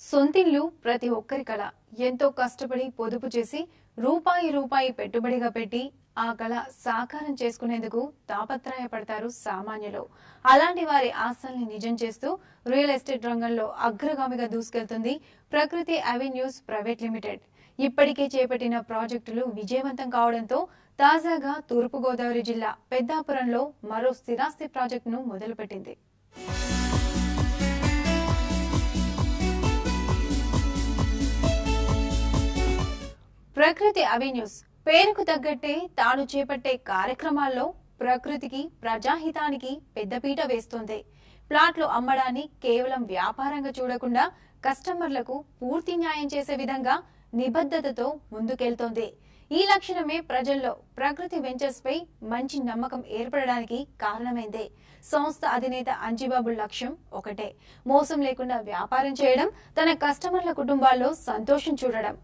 సొంతిల్లు ప్రతి ఒక్కరి కళ ఎంతో కష్టపడి పొదుపు చేసి రూపాయి రూపాయి పెట్టుబడిగా పెట్టి ఆ కళ సాకారం చేసుకునేందుకు తాపత్రయపడతారు సామాన్యులు అలాంటి వారి ఆశల్ని నిజం చేస్తూ రియల్ ఎస్టేట్ రంగంలో అగ్రగామిగా దూసుకెళ్తుంది ప్రకృతి అవెన్యూస్ ప్రైవేట్ లిమిటెడ్ ఇప్పటికే చేపట్టిన ప్రాజెక్టులు విజయవంతం కావడంతో తాజాగా తూర్పుగోదావరి జిల్లా పెద్దాపురంలో మరో స్థిరాస్తి ప్రాజెక్టును మొదలుపెట్టింది ప్రకృతి అవెన్యూస్ పేరుకు తగ్గట్టే తాను చేపట్టే కార్యక్రమాల్లో ప్రకృతికి ప్రజాహితానికి పెద్దపీట వేస్తోంది ప్లాట్లు అమ్మడాన్ని కేవలం వ్యాపారంగా చూడకుండా కస్టమర్లకు పూర్తి న్యాయం చేసే విధంగా నిబద్ధతతో ముందుకెళ్తోంది ఈ లక్షణమే ప్రజల్లో ప్రకృతి వెంచర్స్ పై మంచి నమ్మకం ఏర్పడడానికి కారణమైంది సంస్థ అధినేత అంజిబాబు లక్ష్యం ఒకటే మోసం లేకుండా వ్యాపారం చేయడం తన కస్టమర్ల కుటుంబాల్లో సంతోషం చూడడం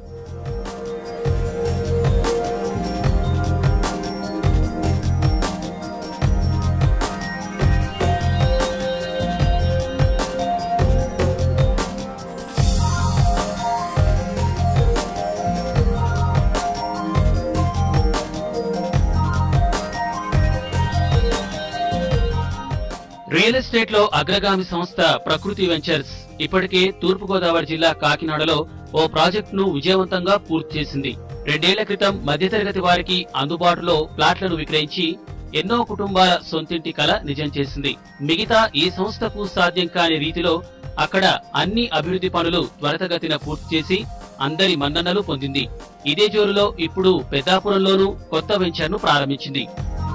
రియల్ ఎస్టేట్ లో అగ్రగామి సంస్థ ప్రకృతి వెంచర్స్ ఇప్పటికే తూర్పుగోదావరి జిల్లా కాకినాడలో ఓ ప్రాజెక్టును విజయవంతంగా పూర్తి చేసింది రెండేళ్ల క్రితం మధ్యతరగతి వారికి అందుబాటులో ప్లాట్లను విక్రయించి ఎన్నో కుటుంబాల సొంతింటి కల నిజం చేసింది మిగతా ఈ సంస్థకు సాధ్యం కాని రీతిలో అక్కడ అన్ని అభివృద్ధి పనులు త్వరితగతిన పూర్తి చేసి అందరి మన్ననలు పొందింది ఇదే జోరులో ఇప్పుడు పెద్దాపురంలోనూ కొత్త వెంచర్ను ప్రారంభించింది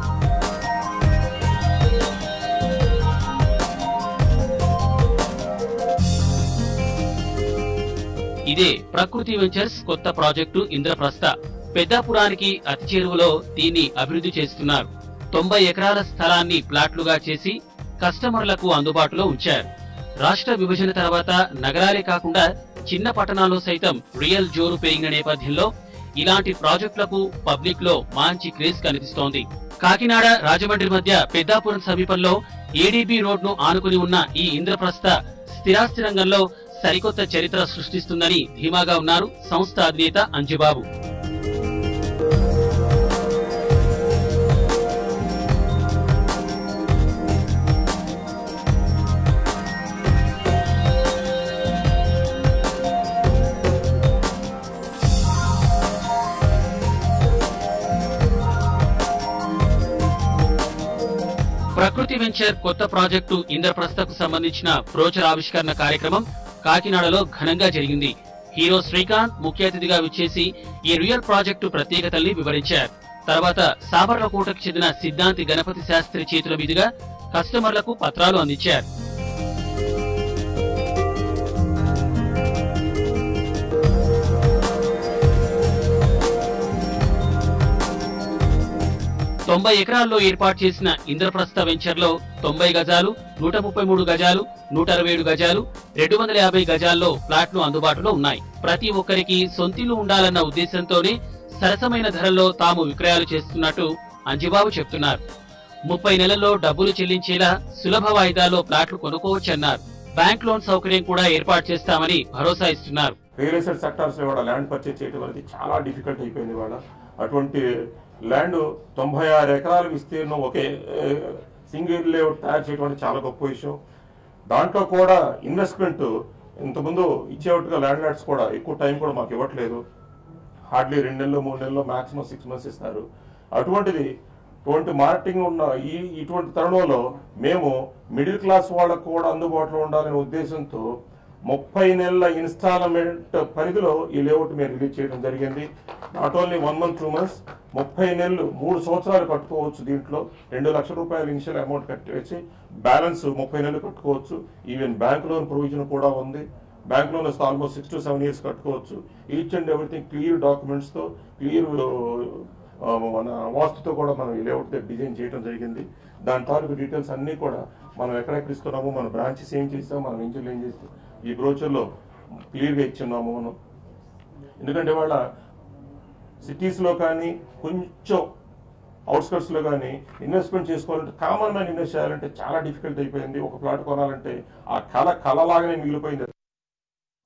ఇదే ప్రకృతి వెంచర్స్ కొత్త ప్రాజెక్టు ఇంద్రప్రస్థ పెద్దాపురానికి అతి చేరువలో దీన్ని అభివృద్ధి చేస్తున్నారు తొంభై ఎకరాల స్థలాన్ని ప్లాట్లుగా చేసి కస్టమర్లకు అందుబాటులో ఉంచారు రాష్ట్ర విభజన తర్వాత నగరాలే కాకుండా చిన్న పట్టణాల్లో సైతం రియల్ జోరు పెరిగిన నేపథ్యంలో ఇలాంటి ప్రాజెక్టులకు పబ్లిక్ లో మంచి క్రేజ్ కనిపిస్తోంది కాకినాడ రాజమండ్రి మధ్య పెద్దాపురం సమీపంలో ఏడీబీ రోడ్ ను ఆనుకుని ఉన్న ఈ ఇంద్రప్రస్థ స్థిరాస్తి రంగంలో సరికొత్త చరిత్ర సృష్టిస్తుందని ధీమాగా ఉన్నారు సంస్థ అధినేత అంజుబాబు ప్రకృతి వెంచర్ కొత్త ప్రాజెక్టు ఇంద్రప్రస్థకు సంబంధించిన బ్రోచర్ ఆవిష్కరణ కార్యక్రమం కాకినాడలో ఘనంగా జరిగింది హీరో శ్రీకాంత్ ముఖ్య అతిథిగా విచ్చేసి ఈ రియల్ ప్రాజెక్టు ప్రత్యేకతల్ని వివరించారు తర్వాత సాబర్లకోటకు చెందిన సిద్ధాంతి గణపతి శాస్త్రి చేతుల మీదుగా కస్టమర్లకు పత్రాలు అందించారు తొంభై ఎకరాల్లో ఏర్పాటు చేసిన ఇంద్రప్రస్థ వెంచర్ లో తొంభై గజాలు నూట ముప్పై మూడు గజాలు నూట అరవై ఏడు గజాలు రెండు వందల యాభై గజాల్లో ఫ్లాట్లు అందుబాటులో ఉన్నాయి ప్రతి ఒక్కరికి సొంతిల్లు ఉండాలన్న ఉద్దేశంతోనే సరసమైన ధరల్లో తాము విక్రయాలు చేస్తున్నట్టు అంజిబాబు చెప్తున్నారు ముప్పై నెలల్లో డబ్బులు చెల్లించేలా సులభ వాయిదాల్లో ప్లాట్లు కొనుక్కోవచ్చన్నారు బ్యాంక్ లోన్ సౌకర్యం కూడా ఏర్పాటు చేస్తామని భరోసా ఇస్తున్నారు రియల్ ఎస్టేట్ సెక్టార్స్ లో కూడా ల్యాండ్ పర్చేజ్ చేయడం అనేది చాలా డిఫికల్ట్ అయిపోయింది ఇవాళ అటువంటి ల్యాండ్ తొంభై ఆరు ఎకరాల విస్తీర్ణం ఒకే సింగిల్ లేఅవుట్ తయారు చేయడం అనేది చాలా గొప్ప విషయం దాంట్లో కూడా ఇన్వెస్ట్మెంట్ ఇంతకుముందు ఇచ్చేట్టుగా ల్యాండ్ లాడ్స్ కూడా ఎక్కువ టైం కూడా మాకు ఇవ్వట్లేదు హార్డ్లీ రెండు నెలలు మూడు నెలలు మాక్సిమం సిక్స్ మంత్స్ ఇస్తారు అటువంటిది ఇటువంటి మార్కెటింగ్ ఉన్న ఈ ఇటువంటి తరుణంలో మేము మిడిల్ క్లాస్ వాళ్ళకు కూడా అందుబాటులో ఉండాలనే ఉద్దేశంతో ముప్పై నెలల ఇన్స్టాల్మెంట్ పరిధిలో ఈ లేఅవుట్ మేము రిలీజ్ చేయడం జరిగింది not only one month two months ముప్పై నెలలు మూడు సంవత్సరాలు కట్టుకోవచ్చు దీంట్లో రెండు లక్షల రూపాయలు ఇనిషియల్ అమౌంట్ కట్టేసి బ్యాలెన్స్ ముప్పై నెలలు కట్టుకోవచ్చు ఈవెన్ బ్యాంక్ లోన్ ప్రొవిజన్ కూడా ఉంది బ్యాంక్ లోన్ వస్తే almost six to seven years కట్టుకోవచ్చు each and everything clear documents తో క్లియర్ మన వాస్తుతో కూడా మనం ఈ లేఅవుట్ డిజైన్ చేయడం జరిగింది దాని తాలూకు డీటెయిల్స్ అన్ని కూడా మనం ఎక్కడెక్కడ ఇస్తున్నాము మన బ్రాంచెస్ ఏం చేస్తాం మనం వెంచర్లు ఏం చేస్తాం ఈ బ్రోచర్ లో క్లియర్ గా ఇచ్చున్నాము మనం ఎందుకంటే వాళ్ళ సిటీస్ లో కానీ కొంచెం అవుట్స్కట్స్ లో కానీ ఇన్వెస్ట్మెంట్ చేసుకోవాలంటే కామన్ మ్యాన్ ఇన్వెస్ట్ చేయాలంటే చాలా డిఫికల్ట్ అయిపోయింది ఒక ప్లాట్ కొనాలంటే ఆ కళ కళలాగానే మిగిలిపోయింది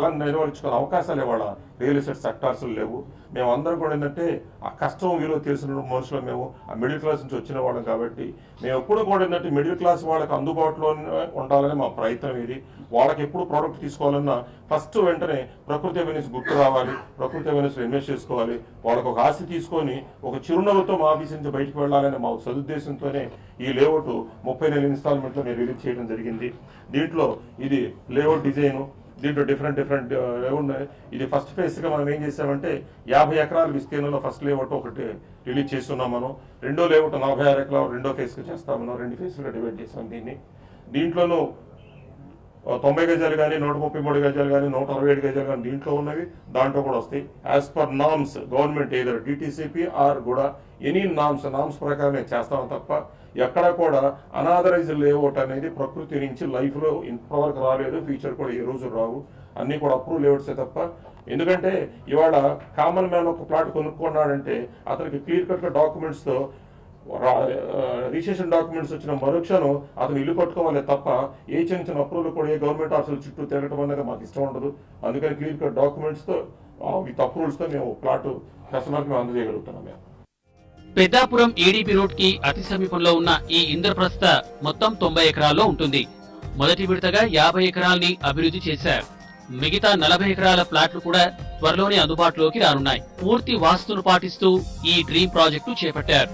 అలా నెరవేర్చుకునే అవకాశాలు ఇవాళ రియల్ ఎస్టేట్ సెక్టార్స్ లేవు మేము అందరం కూడా ఏంటంటే ఆ కష్టం విలువ తెలిసిన మనుషులు మేము ఆ మిడిల్ క్లాస్ నుంచి వచ్చిన వాళ్ళం కాబట్టి మేము ఎప్పుడు కూడా ఏంటంటే మిడిల్ క్లాస్ వాళ్ళకి అందుబాటులో ఉండాలని మా ప్రయత్నం ఇది వాళ్ళకి ఎప్పుడు ప్రోడక్ట్ తీసుకోవాలన్నా ఫస్ట్ వెంటనే ప్రకృతి అవెన్యూస్ గుర్తు రావాలి ప్రకృతి అవెన్యూస్ ఇన్వెస్ట్ చేసుకోవాలి వాళ్ళకి ఒక ఆస్తి తీసుకొని ఒక చిరునవ్వుతో మా ఆఫీస్ నుంచి బయటకు వెళ్ళాలనే మా సదుద్దేశంతోనే ఈ లేఅవుట్ ముప్పై నెలల ఇన్స్టాల్మెంట్ లో నేను రిలీజ్ చేయడం జరిగింది దీంట్లో ఇది లేఅవుట్ డిజైన్ దీంట్లో డిఫరెంట్ డిఫరెంట్ ఉన్నాయి ఇది ఫస్ట్ ఫేజ్ గా మనం ఏం చేసామంటే యాభై ఎకరాల విస్తీర్ణంలో ఫస్ట్ లేఅవుట్ ఒకటి రిలీజ్ చేస్తున్నాం మనం రెండో లేఅవుట్ నలభై ఆరు ఎకరాలు రెండో ఫేజ్ గా చేస్తాం మనం రెండు ఫేజ్ గా డివైడ్ చేసాం దీన్ని దీంట్లోనూ ఆ, తొంభై గజాలు కానీ నూట ముప్పై మూడు గజాలు కానీ నూట అరవై ఏడు గజాలు కానీ దీంట్లో ఉన్నవి దాంట్లో కూడా వస్తాయి యాజ్ పర్ నామ్స్ గవర్నమెంట్ ఏదో డిటిసిపి ఆర్ కూడా ఎనీ నామ్స్ నామ్స్ ప్రకారం నేను చేస్తాను తప్ప ఎక్కడ కూడా అనాథరైజ్ లేఅవుట్ అనేది ప్రకృతి నుంచి లైఫ్ లో ఇంతవరకు రాలేదు ఫ్యూచర్ కూడా ఏ రోజు రావు అన్ని కూడా అప్రూవ్ లేఅవుట్సే తప్ప ఎందుకంటే ఇవాళ కామన్ మ్యాన్ ఒక ప్లాట్ కొనుక్కున్నాడంటే అతనికి క్లియర్ కట్ గా డాక్యుమెంట్స్ తో రిజిస్ట్రేషన్ డాక్యుమెంట్స్ వచ్చిన మరుక్షణం అతను ఇల్లు కట్టుకోవాలి తప్ప ఏ చిన్న చిన్న అప్రూవల్ కూడా ఏ గవర్నమెంట్ ఆఫీసుల చుట్టూ తిరగడం అనేది మాకు ఇష్టం ఉండదు అందుకని క్లియర్ కట్ డాక్యుమెంట్స్ తో విత్ అప్రూవల్స్ తో మేము ప్లాట్ కస్టమర్ కి అందజేయగలుగుతున్నాం మేము పెద్దాపురం ఏడీపీ రోడ్ కి అతి సమీపంలో ఉన్న ఈ ఇంద్రప్రస్థ మొత్తం తొంభై ఎకరాల్లో ఉంటుంది మొదటి విడతగా యాభై ఎకరాల్ని అభివృద్ధి చేశారు మిగతా నలభై ఎకరాల ప్లాట్లు కూడా త్వరలోనే అందుబాటులోకి రానున్నాయి పూర్తి వాస్తును పాటిస్తూ ఈ డ్రీమ్ ప్రాజెక్టు చేపట్టారు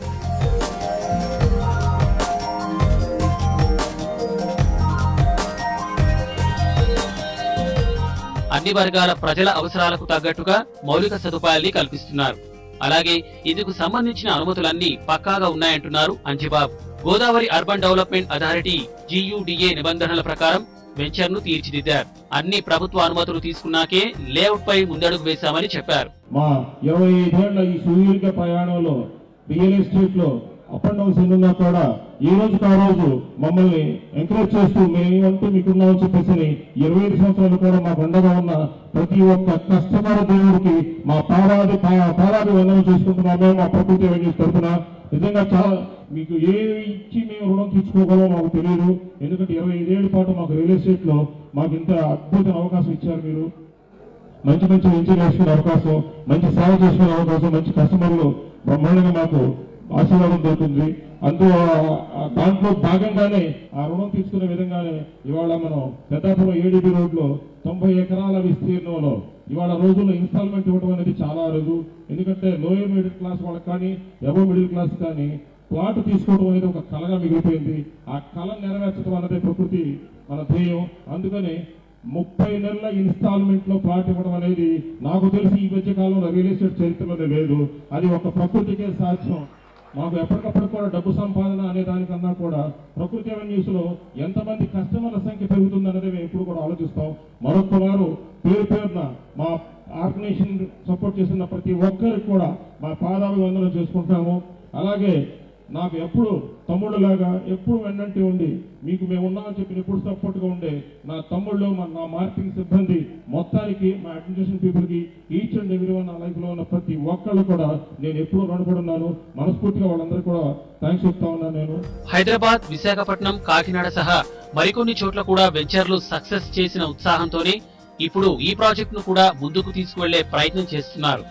అన్ని వర్గాల ప్రజల అవసరాలకు తగ్గట్టుగా మౌలిక సదుపాయాల్ని కల్పిస్తున్నారు అలాగే ఇందుకు సంబంధించిన అనుమతులన్నీ పక్కాగా ఉన్నాయంటున్నారు Anjibabu Godavari urban development authority GUDA నిబంధనల ప్రకారం వెంచర్ ను తీర్చిదిద్దారు అన్ని ప్రభుత్వ అనుమతులు తీసుకున్నాకే లేఅవుట్ పై ముందడుగు వేశామని చెప్పారు మా ఇరవై ఐదేళ్ల ఈ సుదీర్ఘ ప్రయాణంలో రియల్ ఎస్టేట్ లో అప్ అండ్ డౌన్స్ ఎన్నున్నా కూడా ఈ రోజుకి ఆ రోజు మమ్మల్ని ఎంకరేజ్ చేస్తూ మేమంటూ మీకున్నామని చెప్పేసి ఇరవై ఐదు సంవత్సరాలు కూడా మాకు అండగా ఉన్న ప్రతి ఒక్క కస్టమర్ దేవుడికి మా పాదాది పా- పాదాది వందనం చేసుకుంటున్నాము మా ప్రకృతి అవన్నీ తరఫున నిజంగా చాలా మీకు ఏ ఇచ్చి మేము రుణం తీర్చుకోగలమో మాకు తెలియదు ఎందుకంటే ఇరవై ఐదేళ్ల పాటు మాకు రియల్ ఎస్టేట్ లో మాకు ఇంత అద్భుతమైన అవకాశం ఇచ్చారు మీరు మంచి మంచి వెంచర్ వేసుకునే అవకాశం మంచి సేవ చేసుకునే అవకాశం మంచి కస్టమర్లు బ్రహ్మాండంగా మాకు ఆశీర్వాదం దొరుకుతుంది అందులో ఆ దాంట్లో భాగంగానే ఆ రుణం తీసుకునే విధంగానే ఇవాళ మనం పెద్దాపురం ఏడీబీ రోడ్లో తొంభై ఎకరాల విస్తీర్ణంలో ఇవాళ రోజుల్లో ఇన్స్టాల్మెంట్ ఇవ్వడం అనేది చాలా అరుదు ఎందుకంటే లోయర్ మిడిల్ క్లాస్ వాళ్ళకి కానీ ఎవో మిడిల్ క్లాస్ కానీ ప్లాట్ తీసుకోవడం అనేది ఒక కళగా మిగిలిపోయింది ఆ కళ నెరవేర్చడం అన్నదే ప్రకృతి మన ధ్యేయం అందుకని ముప్పై నెలల ఇన్స్టాల్మెంట్ లో ప్లాట్ ఇవ్వడం అనేది నాకు తెలిసి ఈ మధ్య కాలంలో రియల్ ఎస్టేట్ చరిత్రలోనే లేదు అది ఒక ప్రకృతికే సాధ్యం మాకు ఎప్పటికప్పుడు కూడా డబ్బు సంపాదన అనే దానికన్నా కూడా ప్రకృతి అవెన్యూస్ లో ఎంతమంది కస్టమర్ల సంఖ్య పెరుగుతుందనేది మేము ఎప్పుడు కూడా ఆలోచిస్తాం మరొక వారు పేరు పేరున మా ఆర్గనైజేషన్ సపోర్ట్ చేస్తున్న ప్రతి ఒక్కరికి కూడా మా పాదాభివందనం చేసుకుంటాము అలాగే నాకు ఎప్పుడు తమ్ముడులాగా ఎప్పుడు వెన్నంటి ఉండి మీకు మేము ఉన్నామని చెప్పి ఎప్పుడు సపోర్ట్ గా ఉండే నా తమ్ముళ్ళు మా నా మార్కెటింగ్ సిబ్బంది మొత్తానికి మా అడ్మినిస్ట్రేషన్ పీపుల్ కి ఈచ్ అండ్ ఎవ్రీ వన్ నా లైఫ్ లో ఉన్న ప్రతి ఒక్కళ్ళు కూడా నేను ఎప్పుడూ రుణపడి ఉన్నాను మనస్ఫూర్తిగా వాళ్ళందరూ కూడా థ్యాంక్స్ చెప్తా ఉన్నాను నేను హైదరాబాద్ విశాఖపట్నం కాకినాడ సహా మరికొన్ని చోట్ల కూడా వెంచర్లు సక్సెస్ చేసిన ఉత్సాహంతోనే ఇప్పుడు ఈ ప్రాజెక్టును కూడా ముందుకు తీసుకువెళ్లే ప్రయత్నం చేస్తున్నారు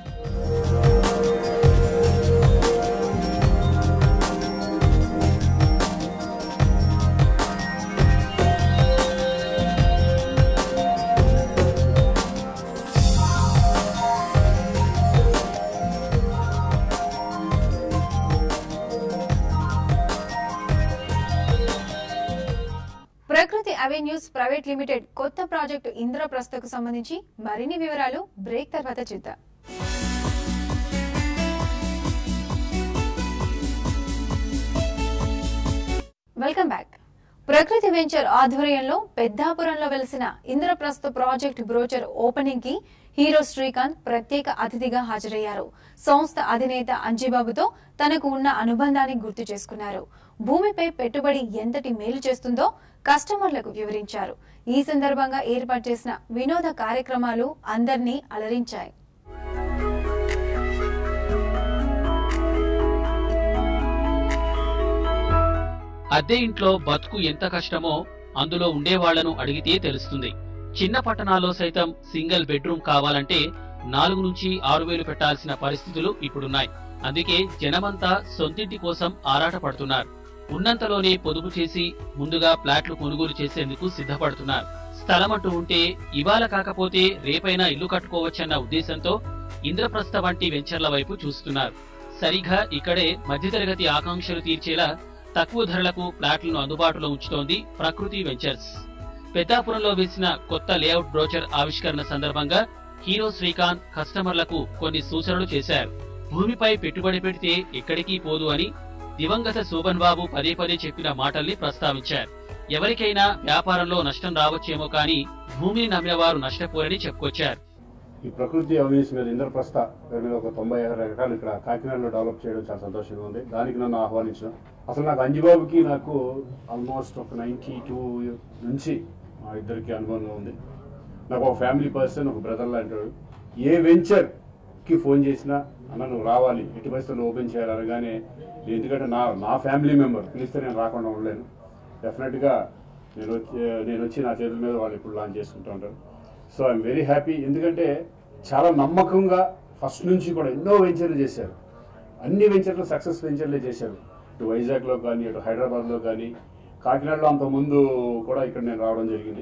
ప్రకృతి అవెన్యూస్ ప్రైవేట్ లిమిటెడ్ కొత్త ప్రాజెక్టు ఇంద్రప్రస్థకు సంబంధించి మరిన్ని వివరాలు బ్రేక్ తర్వాత చూద్దాం వెల్కమ్ బ్యాక్ ప్రకృతి వెంచర్ ఆధ్వర్యంలో పెద్దాపురంలో వెలిసిన ఇంద్రప్రస్థ ప్రాజెక్ట్ బ్రోచర్ ఓపెనింగ్ కి హీరో శ్రీకాంత్ ప్రత్యేక అతిథిగా హాజరయ్యారు సంస్థ అధినేత అంజిబాబుతో తనకు ఉన్న అనుబంధాన్ని గుర్తు చేసుకున్నారు భూమిపై పెట్టుబడి ఎంతటి మేలు చేస్తుందో కస్టమర్లకు వివరించారు ఈ సందర్భంగా ఏర్పాటు చేసిన వినోద కార్యక్రమాలు అందరినీ అలరించాయి అద్దె ఇంట్లో బతుకు ఎంత కష్టమో అందులో ఉండేవాళ్లను అడిగితే తెలుస్తుంది చిన్న పట్టణాల్లో సైతం సింగిల్ బెడ్రూమ్ కావాలంటే నాలుగు నుంచి ఆరు వేలు పెట్టాల్సిన పరిస్థితులు ఇప్పుడున్నాయి అందుకే జనమంతా సొంతింటి కోసం ఆరాట పడుతున్నారు ఉన్నంతలోనే పొదుపు చేసి ముందుగా ప్లాట్లు కొనుగోలు చేసేందుకు సిద్ధపడుతున్నారు స్థలం అంటూ ఉంటే ఇవాళ కాకపోతే రేపైనా ఇల్లు కట్టుకోవచ్చన్న ఉద్దేశంతో ఇంద్రప్రస్థ వంటి వెంచర్ల వైపు చూస్తున్నారు సరిగా ఇక్కడే మధ్యతరగతి ఆకాంక్షలు తీర్చేలా తక్కువ ధరలకు ప్లాట్లను అందుబాటులో ఉంచుతోంది ప్రకృతి వెంచర్స్ పెద్దాపురంలో వేసిన కొత్త లేఅవుట్ బ్రోచర్ ఆవిష్కరణ సందర్భంగా హీరో శ్రీకాంత్ కస్టమర్లకు కొన్ని సూచనలు చేశారు భూమిపై పెట్టుబడి పెడితే ఎక్కడికి పోదు అని దివంగత శోభన్ బాబు పదే పదే చెప్పిన మాటల్ని ప్రస్తావించారు ఎవరికైనా వ్యాపారంలో నష్టం రావచ్చేమో కానీ భూమిని నమ్మినవారు నష్టపోరని చెప్పుకొచ్చారు ఈ ప్రకృతి అవినీతి మీద ఇంద్రప్రస్థ పేరు మీద ఒక తొంభై ఆరు ఎకరాలు ఇక్కడ కాకినాడలో డెవలప్ చేయడం చాలా సంతోషంగా ఉంది దానికి నన్ను ఆహ్వానించడం అసలు నాకు అంజిబాబుకి నాకు ఆల్మోస్ట్ ఒక నైంటీ టూ నుంచి మా ఇద్దరికి అనుభవం ఉంది నాకు ఒక ఫ్యామిలీ పర్సన్ ఒక బ్రదర్ లాంటాడు ఏ వెంచర్కి ఫోన్ చేసినా అన్న నువ్వు రావాలి ఎట్టి పరిస్థితుల్లో ఓపెన్ చేయాలి అనగానే నేను ఎందుకంటే నా నా ఫ్యామిలీ మెంబర్ పిలిస్తే నేను రాకుండా ఉండలేను డెఫినెట్గా నేను వచ్చి నేను వచ్చి నా చేతుల మీద వాళ్ళు ఇప్పుడు లాంచ్ చేసుకుంటూ ఉంటారు సో ఐఎమ్ వెరీ హ్యాపీ ఎందుకంటే చాలా నమ్మకంగా ఫస్ట్ నుంచి కూడా ఎన్నో వెంచర్లు చేశారు అన్ని వెంచర్లు సక్సెస్ వెంచర్లే చేశారు ఇటు వైజాగ్లో కానీ ఇటు హైదరాబాద్లో కానీ కాకినాడలో అంత ముందు కూడా ఇక్కడ నేను రావడం జరిగింది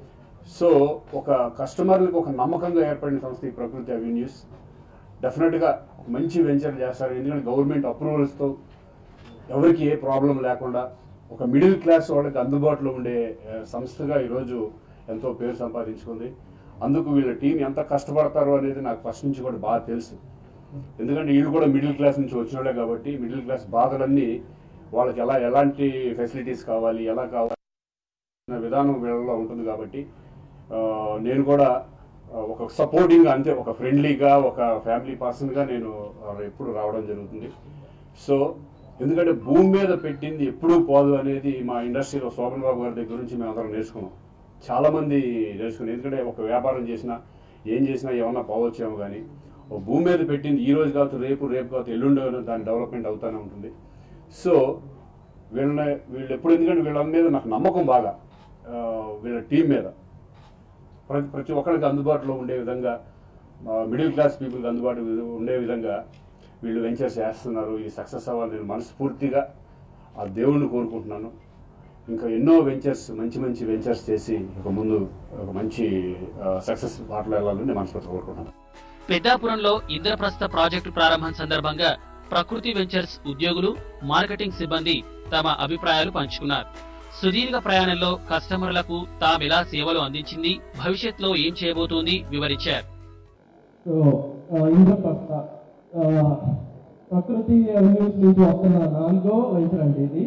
సో ఒక కస్టమర్లకు ఒక నమ్మకంగా ఏర్పడిన సంస్థ ఈ ప్రకృతి అవెన్యూస్ డెఫినెట్గా ఒక మంచి వెంచర్ చేస్తారు ఎందుకంటే గవర్నమెంట్ అప్రూవల్స్తో ఎవరికి ఏ ప్రాబ్లం లేకుండా ఒక మిడిల్ క్లాస్ వాళ్ళకి అందుబాటులో ఉండే ఆ, సంస్థగా ఈరోజు ఎంతో పేరు సంపాదించుకుంది అందుకు వీళ్ళ టీం ఎంత కష్టపడతారో అనేది నాకు ఫస్ట్ నుంచి కూడా బాగా తెలుసు ఎందుకంటే వీళ్ళు కూడా మిడిల్ క్లాస్ నుంచి వచ్చిన వాళ్ళే కాబట్టి మిడిల్ క్లాస్ బాధలన్నీ వాళ్ళకి ఎలా ఎలాంటి ఫెసిలిటీస్ కావాలి ఎలా కావాలి అనే విధానం వీళ్ళలో ఉంటుంది కాబట్టి ఆ, నేను కూడా ఆ, ఒక సపోర్టింగ్ అంతే ఒక ఫ్రెండ్లీగా ఒక ఫ్యామిలీ పర్సన్గా నేను ఆ, ఎప్పుడు రావడం జరుగుతుంది సో ఎందుకంటే భూమి మీద పెట్టింది ఎప్పుడూ పోదు అనేది మా ఇండస్ట్రీలో శోభన్ బాబు గారి దగ్గర నుంచి మేము అందరం నేర్చుకున్నాం చాలా మంది నేర్చుకున్నాం ఎందుకంటే ఒక వ్యాపారం చేసినా ఏం చేసినా ఏమన్నా పోవచ్చేమో కానీ ఒక భూమి మీద పెట్టింది ఈ రోజు కావచ్చు రేపు రేపు కావచ్చు ఎల్లుండి దాని డెవలప్మెంట్ అవుతానే ఉంటుంది సో వీళ్ళ వీళ్ళు ఎప్పుడు ఎందుకంటే వీళ్ళ మీద నాకు నమ్మకం బాగా ఆ, వీళ్ళ టీం మీద ప్రతి ప్రతి ఒక్కరికి అందుబాటులో ఉండే విధంగా మిడిల్ క్లాస్ పీపుల్కి అందుబాటు ఉండే విధంగా వీళ్ళు వెంచర్స్ చేస్తున్నారు ఈ సక్సెస్ అవ్వాలి నేను మనస్ఫూర్తిగా ఆ దేవుణ్ణి కోరుకుంటున్నాను ఇంకా ఎన్నో వెంచర్స్ మంచి మంచి వెంచర్స్ చేసి ఒక ముందు ఒక మంచి సక్సెస్ బాటలో వెళ్ళాలని నేను మనస్ఫూర్తిగా కోరుకుంటున్నాను పెద్దాపురంలో ఇంద్రప్రస్థ ప్రాజెక్టు ప్రారంభం సందర్భంగా ప్రకృతి వెంచర్స్ ఉద్యోగులు మార్కెటింగ్ సిబ్బంది తమ అభిప్రాయాలు పంచుకున్నారు సుదీర్ఘ ప్రయాణంలో కస్టమర్లకు తామెలా సేవలు అందించింది భవిష్యత్తులో ఏం చేయబోతోంది వివరించారు సో ఆ, ఇంద్రప్రస్థ ఆ, ప్రకృతి అవెన్యూస్ నుంచి వస్తున్న నాలుగో వెంచర్ అండి ఇది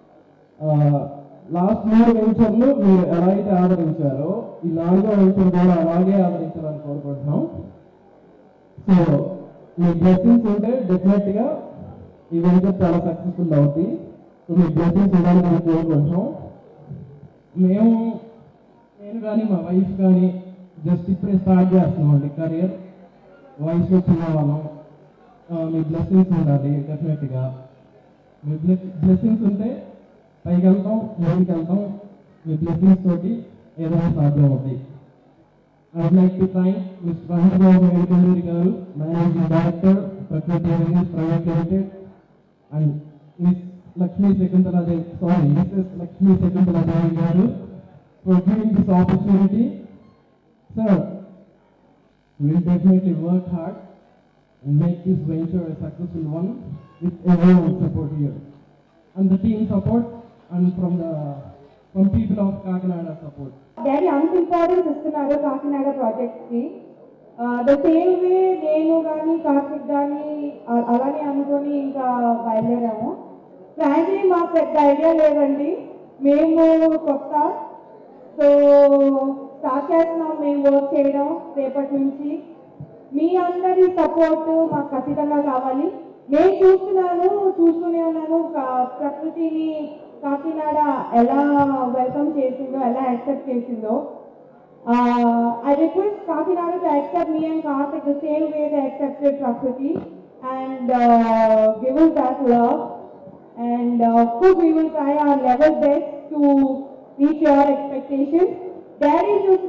లాస్ట్ మూడు వెంచర్లు మీరు ఎలా అయితే ఆదరించారో ఈ నాలుగో వెంచర్ కూడా అలాగే ఆదరించాలని కోరుకుంటున్నాం సో మీ బ్లెస్సింగ్స్ ఉంటే డెఫినెట్ గా ఈ వెంచర్ చాలా సక్సెస్ఫుల్ అవుతుంది సో మీ బ్లెస్సింగ్స్ ఉండాలని మేము కోరుకుంటున్నాం మేము నేను కానీ మా వైఫ్ కానీ జస్ట్ ఇప్పుడే స్టార్ట్ చేస్తున్నాం అండి కెరియర్ వయసులో చిన్న వాళ్ళం ఆ, మీ బ్లెస్సింగ్స్ ఉండాలి డెఫినెట్గా మీ బ్లెస్సింగ్స్ ఉంటే పైకి వెళ్తాం ముందుకు వెళ్తాం మీ బ్లెస్సింగ్స్ తోటి ఏదైనా సాధ్యం అవుతుంది I'd like to thank miss Rajababu Venkatagiri garu managing director Prakruthi avenues private limited and miss Lakshmi Shakuntaladevi sorry missus Lakshmi Shakuntaladevi garu for giving this opportunity sir we'll definitely work hard and make this venture a successful one with everyone's support here. And the team support and from the from people of Kakinada support. Daddy అంత importance ఇస్తున్నారు Kakinada project కి the same way నేను కానీ కార్తిక్ కానీ అ- అలానే అనుకొని ఇంకా బయలుదేరాము ఫ్రాంక్లీ మాకు పెద్ద ఐడియా లేదండి మేము కొత్త సో స్టార్ట్ చేస్తున్నాం మేము వర్క్ చేయడం రేపటి నుంచి మీ అందరి సపోర్ట్ మాకు ఖచ్చితంగా కావాలి నేను చూస్తున్నాను చూస్తూనే ఉన్నాను కా- ప్రకృతిని కాకినాడ ఎలా వెల్కమ్ చేసిందో ఎలా యాక్సెప్ట్ చేసిందో I request Kakinada to accept me and Karthik the same way they accepted Prakruthi and give us that love and uh, of course we will try our level best to reach your expectations. Daddy చూస్తున్నది చూడ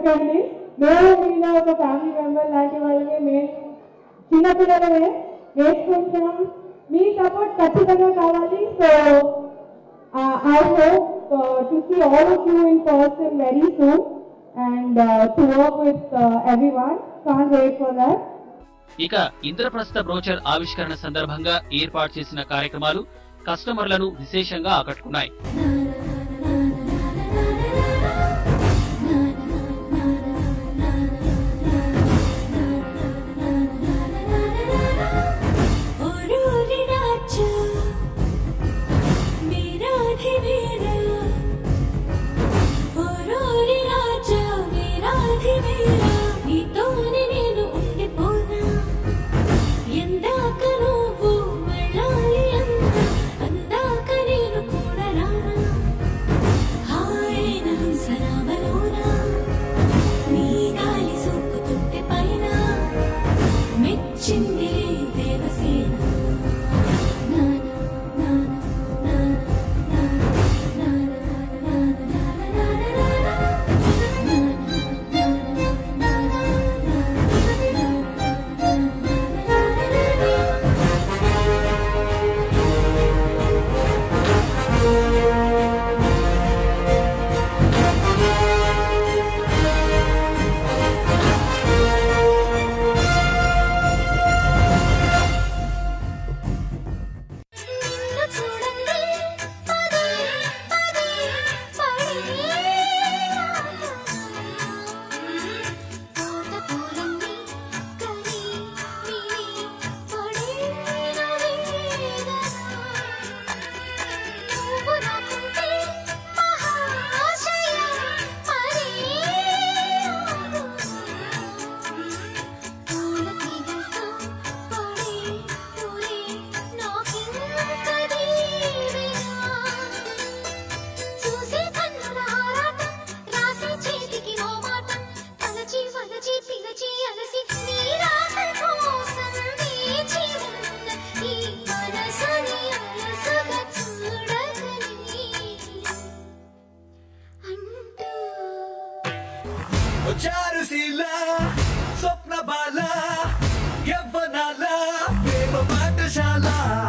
అనుకోకండి మేము మీలో ఒక family member లాంటి వాళ్ళమే మేము చిన్నపిల్లలమే నేర్చుకుంటున్నాం మీ సపోర్ట్ ఖచ్చితంగా కావాలి so I hope to see all of you in person very soon and to work with every one can wait for that ఇక ఇంద్రప్రస్థ బ్రోచర్ ఆవిష్కరణ సందర్భంగా ఏర్పాటు చేసిన కార్యక్రమాలు కస్టమర్లను విశేషంగా ఆకట్టుకున్నాయి ఎందాక నువ్వు వెళ్ళాలి అంత అందాక నేను కూడా రానా హాయైన హంసరామలోన నీ గాలి సోకుతుంటే పైన మెచ్చింది దేవసేన నానా నానా నానా నానా నానా నిన్ను చూడండి పదే పదే పడే తోట పూలన్నీ కరి విరి పడిన వేదన నువ్వు నాకుంటే మహాశయ మరే పూల తీగలతో పడే పూలే నాకింకది చూసే కన్నుల ఆరాటం రాసే చేతికి ఓ మాట తలచి వలచి పిలచి అలసి నీ రాక కోసం వేచి ఉన్న ఈ మనసుని అలసగా చూడగలి అంటూ చారుశీల స్వప్న బాల యవ్వనాల ప్రేమ పాఠశాల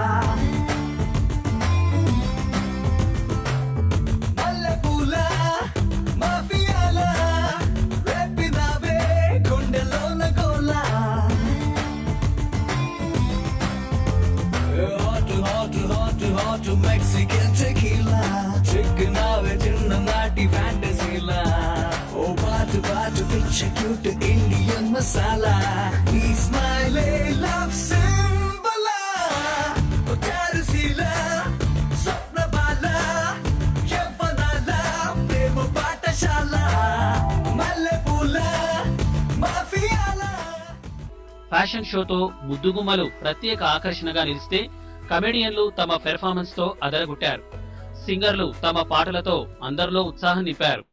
మల్లెపూల మాఫియాల రేపినావే గుండెలోన గోలా hot hot hot hot Mexican tequila chicken ఆవే చిన్న నాటి ఫ్యాంటసీలా ఓ పాటు పాటు పిచ్చ క్యూట్ ఇండియన్ మసాలా ఈ స్మైలే లవ్ సింబలా ఓ చారుశీల స్వప్న బాల యవ్వనాల ప్రేమ పాఠశాల మల్లెపూల మాఫియాల ఫ్యాషన్ షోతో ముద్దుగుమ్మలు ప్రత్యేక ఆకర్షణగా నిలిస్తే కమెడియన్లు తమ పెర్ఫార్మెన్స్ తో అదరగొట్టారు సింగర్లు తమ పాటలతో అందరిలో ఉత్సాహం నింపారు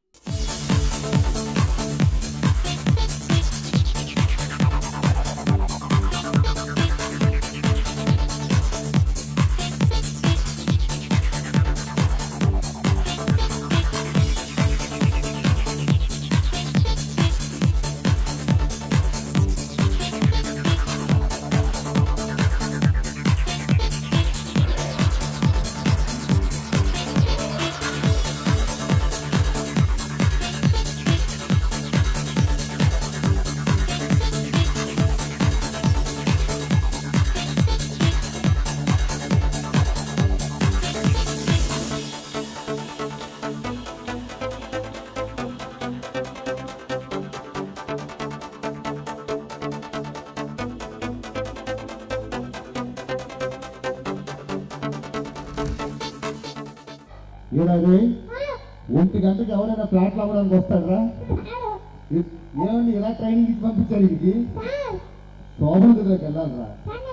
ఏడాది ఒంటి గంటకి ఎవరైనా ఫ్లాట్లు అవ్వడానికి వస్తాడరా ఏమండి ఇలా ట్రైనింగ్ ఇచ్చి పంపించారు ఇంటికి శోభన దగ్గరికి వెళ్ళాలరా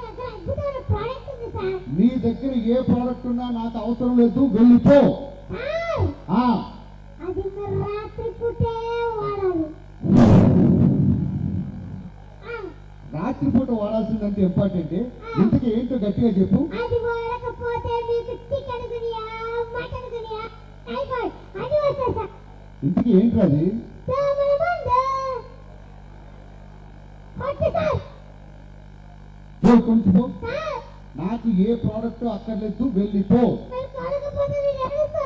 నీ దగ్గర ఏ ప్రోడక్ట్ ఉన్నా నాకు అవసరం లేదు వెళ్ళిపో ఆ, అది మరి రాత్రి పూటే వాడాలి రాత్రిపూట వాడాల్సిందంటే ఇంపార్టెంట్ ఇంతకీ ఏంటో గట్టిగా చెప్పు అది వాడకపోతే మీకు చికెన్ గునియా మటన్ గునియా టైఫాయిడ్ అది వస్తుంది ఇంతకీ ఏంటి అది దోమల మందు పో కొంచెం పో నాకు ఏ ప్రోడక్ట్ అక్కర్లేదు వెళ్ళిపో మరి కొనకపోతే నేను ఎడుగుతా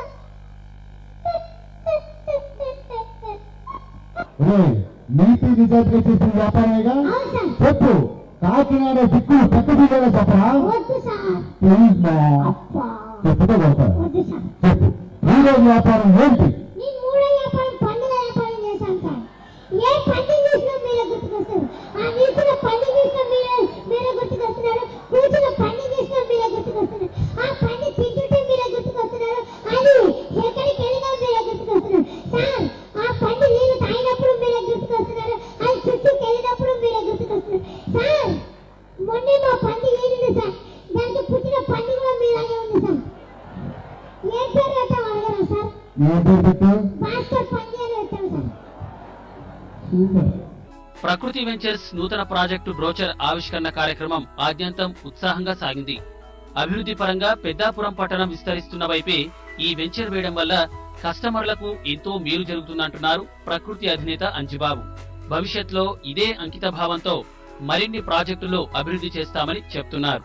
ఓయ్, నీతి నిజాయితీగా చేసిన వ్యాపారమేగా అవును సార్. చెప్పు కాకినాడ దిక్కులు పక్క దిగగా చెప్పరా వద్దు సార్ ప్లీజ్ మా అబ్బా చెప్పుతో కొడతా వద్దు సార్ చెప్పు మూడో వ్యాపారం ఏంటి నేను మూడో వ్యాపారం పండుగ వ్యాపారం చేశాను సార్ ఏ పండుగ చూసినా మీరే గుర్తుకొస్తారు ఆ నిల్చున్న పండుగ చూసినా మీరే మీరే గుర్తుకొస్తున్నారు కూర్చున్న పండుగ చూసినా మీరే గుర్తుకొస్తున్నారు ఆ పండుగ తింటుంటే మీరే గుర్తుకొస్తున్నారు అది ఎక్కడికి వెళ్ళినా మీరే గుర్తుకొస్తున్నారు సార్ ఆ పండు నీళ్ళు తాగినప్పుడు మీరే గుర్తుకొస్తున్నారు అది చుట్టూకి వెళ్ళినప్పుడు మీరే గుర్తుకొస్తున్నారు సార్ మొన్నే మా పండుగ ఏంటి సార్ దానికి పుట్టిన పండుగ కూడా మీలాగే ఉంది సార్ ఏ పేరు పెట్టాం అడగరా సార్ ఏ పేరు పెట్టావు భాస్కర్ పండి అని పెట్టాం సార్ సూపర్ ప్రకృతి వెంచర్స్ నూతన ప్రాజెక్టు బ్రోచర్ ఆవిష్కరణ కార్యక్రమం ఆద్యంతం ఉత్సాహంగా సాగింది అభివృద్ధి పరంగా పెద్దాపురం పట్టణం విస్తరిస్తున్న వైపే ఈ వెంచర్ వేయడం వల్ల కస్టమర్లకు ఎంతో మేలు జరుగుతుందంటున్నారు ప్రకృతి అధినేత అంజిబాబు భవిష్యత్తులో ఇదే అంకిత భావంతో మరిన్ని ప్రాజెక్టులు అభివృద్ధి చేస్తామని చెప్తున్నారు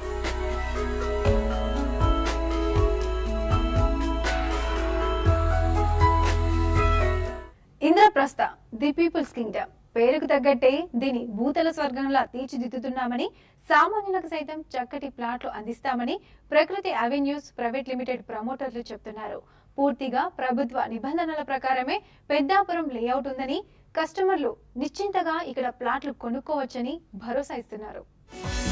ఇంద్రప్రస్థ ది పీపుల్స్ కింగ్డమ్ పేరుకు తగ్గట్టే దీని భూతల స్వర్గంలా తీర్చిదిద్దుతున్నామని సామాన్యులకు సైతం చక్కటి ప్లాట్లు అందిస్తామని ప్రకృతి అవెన్యూస్ ప్రైవేట్ లిమిటెడ్ ప్రమోటర్లు చెప్తున్నారు పూర్తిగా ప్రభుత్వ నిబంధనల ప్రకారమే పెద్దాపురం లేఅవుట్ ఉందని కస్టమర్లు నిశ్చింతగా ఇక్కడ ప్లాట్లు కొనుక్కోవచ్చని భరోసా ఇస్తున్నారు